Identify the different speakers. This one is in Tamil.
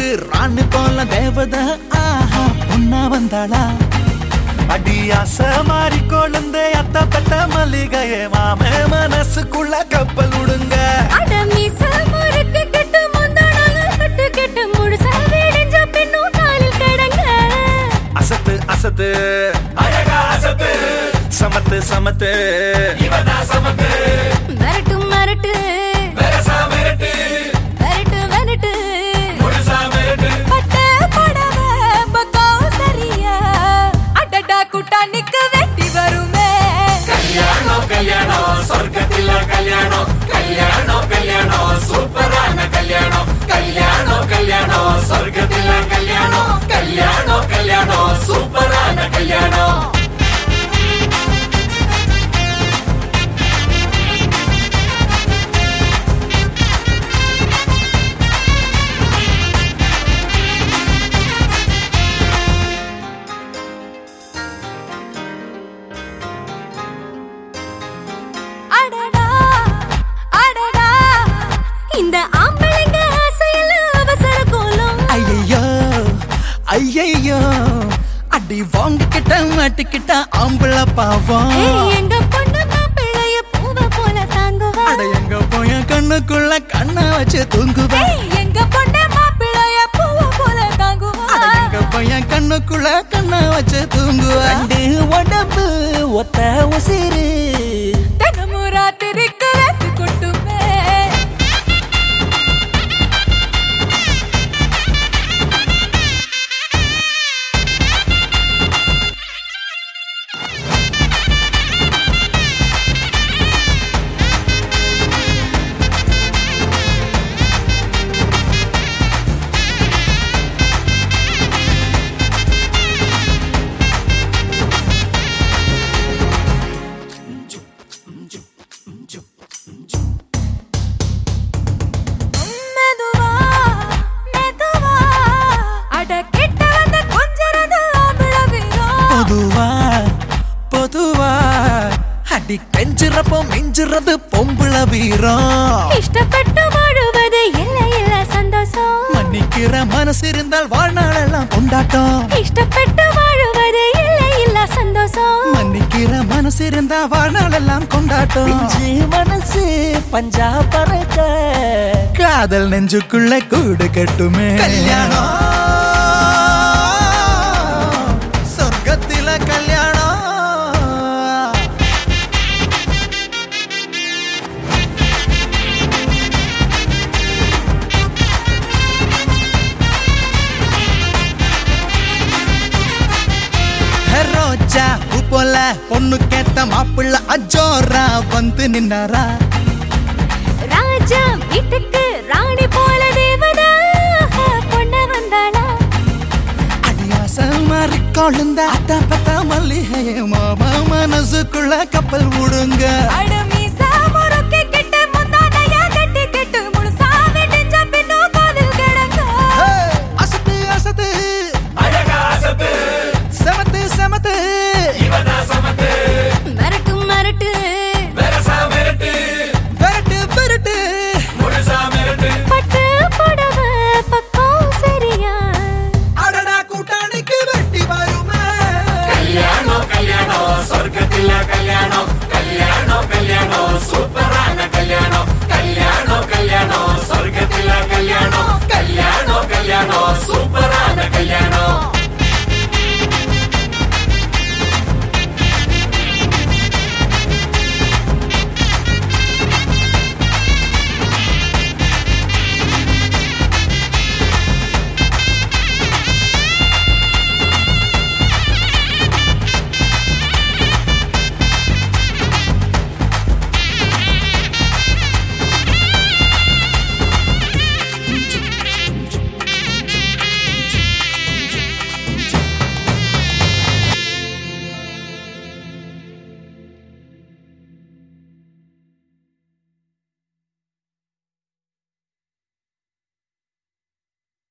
Speaker 1: ராணி போல தேவத ஆஹா பொண்ணா வந்தாளா அடியாச மாறி கொழுந்தே அத்த பெத்த மல்லிகையே மாமே மனசுக்குள்ள கப்பல் விடுங்க
Speaker 2: அட மீச முறுக்கு கெட்டு முந்தானால கட்டு கெட்டு முழுசா விடிஞ்ச பின்னும் காலில் கிடங்க
Speaker 1: அசத்து அசத்து அழகா அசத்து சமத்து சமத்து இவனா சமத்து
Speaker 2: மிரட்டு மிரட்டு
Speaker 1: பெருசா மிரட்டு
Speaker 2: மிரட்டு மிரட்டு
Speaker 1: முழுசா மிரட்டு
Speaker 2: பட்டு புடவ பக்கம் சரியா அடடா கூட்டானிக்கு வெட்டி வருமே
Speaker 1: கல்யாணம் கல்யாணம் சொர்க்கத்தில கல்யாணம் கல்யாணம் கல்யாணம் சூப்பரான கல்யாணம் கல்யாணம் கல்யாணம் சொர்க்கத்தில கல்யாணம் கல்யாணம் கல்யாணம் சூப்பரான கல்யாணம்
Speaker 2: அடடா அடடா இந்த ஆம்பளைங்க ஆசையில அவசர கோலம்
Speaker 1: ஐயையோ ஐயையோ அடி வாங்கிக்கிட்ட மாட்டிக்கிட்ட ஆம்பளை பாவம்
Speaker 2: ஏய், எங்க பொண்ணு மாப்பிள்ளைய பூவ போல தாங்குவா
Speaker 1: அட எங்க போய கண்ணுக்குள்ள கண்ணை வச்சு தூங்குவேன்
Speaker 2: ஏய், எங்க பொண்ணு மாப்பிள்ளைய பூவ போல தாங்குவா
Speaker 1: அட எங்க பையன் கண்ணுக்குள்ள கண்ணை வச்சு தூங்குவேன் ரெண்டு உடம்பு ஒத்த உசிறு
Speaker 2: தினமும் ராத்திரிக்கு ரத்து கொட்டுமே மெதுவா மெதுவா அட கிட்ட வந்து கொஞ்சறது ஆம்பளை வீரம்
Speaker 1: பொதுவா பொதுவா அடி கெஞ்சுறப்போ மிஞ்சுறது பொம்பள வீரம்
Speaker 2: இஷ்டப்பட்டு வாழுவது இல்ல இல்ல சந்தோஷம்
Speaker 1: மன்னிக்கிற மனசு இருந்தால் வாழ்நாளெல்லாம் கொண்டாட்டம்
Speaker 2: இஷ்டப்பட்டு வாழுவது இல்ல இல்ல சந்தோஷம்
Speaker 1: மன்னிக்கிற மனசு இருந்தா வாழ்நாளெல்லாம் கொண்டாட்டம் பிஞ்சு மனசு பஞ்சா பறக்க காதல் நெஞ்சுக்குள்ள கூடு கட்டுமே கல்யாணம் சொர்க்கத்தில கல்யாணம் ரோஜா பூ போல பொண்ணு கேட்ட மாப்பிள்ள அஜோரா வந்து நின்னாரா
Speaker 2: ராஜா வீட்டுக்கு ராணி போல தேவதா பொண்ணு வந்தாளா
Speaker 1: அடியாச மாறி கொழுந்த அத்த பத்த மல்லிகையே மாமா மனசுக்குள்ள கப்பல் விடுங்க
Speaker 2: அடமி